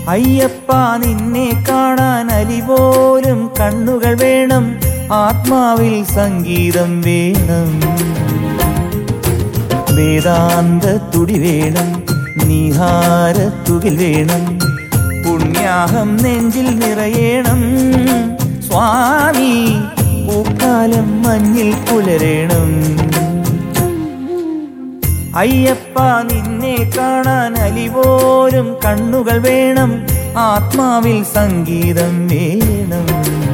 അയ്യപ്പ നിന്നെ കാണാൻ അലിപോലും കണ്ണുകൾ വേണം ആത്മാവിൽ സംഗീതം വേണം വേദാന്ത തുടി വേണം നീഹാരത്തുകിൽ വേണം പുണ്യാഹം നെഞ്ചിൽ നിറയണം സ്വാമി പൂക്കാലം മഞ്ഞിൽ പുലരേണം അയ്യപ്പ നിന്നെ കാണാൻ അലിപോലും കണ്ണുകൾ വേണം ആത്മാവിൽ സംഗീതം വേണം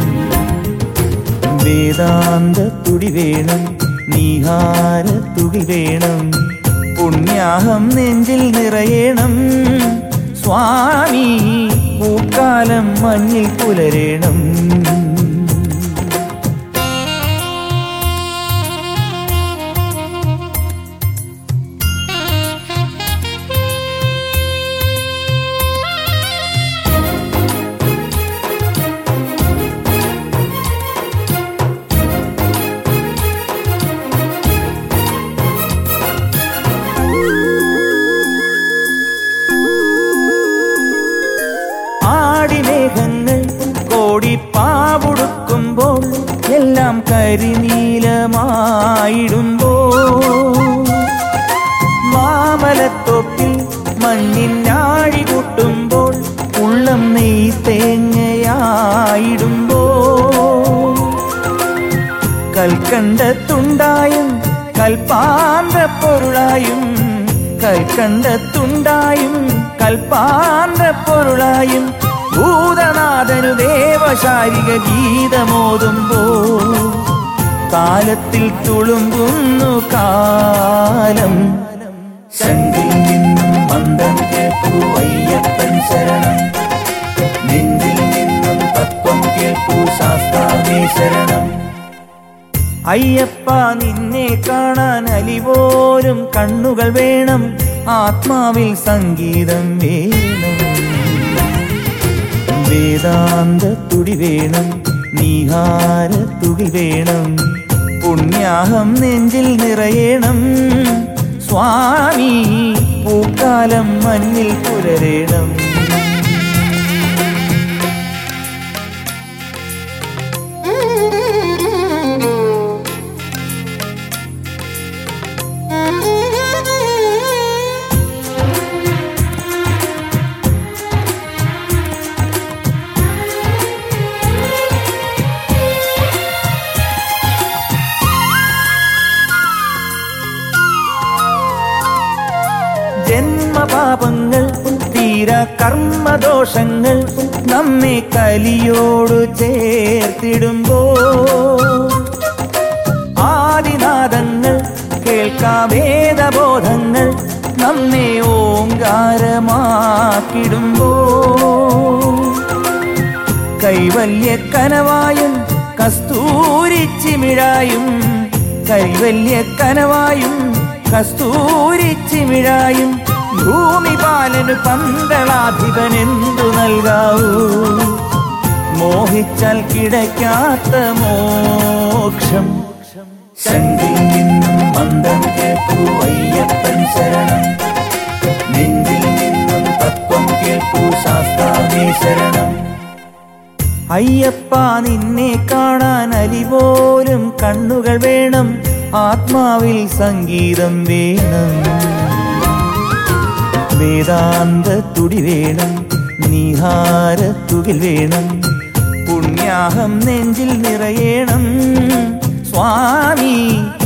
വേദാന്ത തുടി വേണം നീഹാരത്തുകി വേണം പുണ്യാഹം നെഞ്ചിൽ നിറയണം സ്വാമി പൂക്കാലം മഞ്ഞിൽ പുലരേണം ആടിമേഘങ്ങൾ കോടിപ്പാവുടുക്കുമ്പോൾ എല്ലാം കരിനീലമായിടുമ്പോ മാമലത്തൊപ്പിൽ മഞ്ഞിൻ ആഴി കൂട്ടുമ്പോൾ ഉള്ളം നെയ് തേങ്ങയായിടുമ്പോ കൽക്കണ്ടത്തുണ്ടായും കൽപ്പാന്ത പൊരുളായും കൽക്കണ്ടത്തുണ്ടായും കൽപ്പാന്ത പൊരുളായും ഭൂതനാഥനു ദേവശാരിക ഗീതമോതുമ്പോ കാലത്തിൽ തുളുമ്പുന്നു കാലം ശങ്കിൽ നിന്നും മന്ദം കേൾക്കൂ അയ്യപ്പൻ ശരണം നെഞ്ചിൽ നിന്നും തത്വം കേൾക്കൂ ശാസ്താവേ ശരണം അയ്യപ്പ നിന്നെ കാണാൻ അലിപോലും കണ്ണുകൾ വേണം ആത്മാവിൽ സംഗീതം വേണം വേദാന്ത തുടി വേണം നീഹാരത്തുകി വേണം പുണ്യാഹം നെഞ്ചിൽ നിറയണം സ്വാമി പൂക്കാലം മഞ്ഞിൽ പുലരേണം ജന്മപാപങ്ങൾ തീര കർമ്മദോഷങ്ങൾ നമ്മെ കലിയോട് ചേർത്തിടുമ്പോ ആദിനാദങ്ങൾ കേൾക്കാവേദബോധങ്ങൾ നമ്മെ ഓങ്കാരമാക്കിടുമ്പോ കൈവല്യ കനവായും കസ്തൂരിച്ചിമിഴായും കൈവല്യ കനവായും കസ്തൂരിച്ചിമിഴായും ഭൂമിപാലനു പന്തളാധിപനെന്തു നൽകാവൂ മോഹിച്ചാൽ കിടക്കാത്ത മോക്ഷം ശങ്കിൽ നിന്നും മന്ദം കേൾക്കൂ അയ്യപ്പൻ ശരണം നെഞ്ചിൽ നിന്നും തത്വം കേൾക്കൂ ശാസ്താവേ ശരണം അയ്യപ്പ നിന്നെ കാണാൻ അലിപോലും കണ്ണുകൾ വേണം ആത്മാവിൽ സംഗീതം വേണം വേദാന്ത തുടി വേണം നീഹാരത്തുകിൽ വേണം പുണ്യാഹം നെഞ്ചിൽ നിറയണം സ്വാമി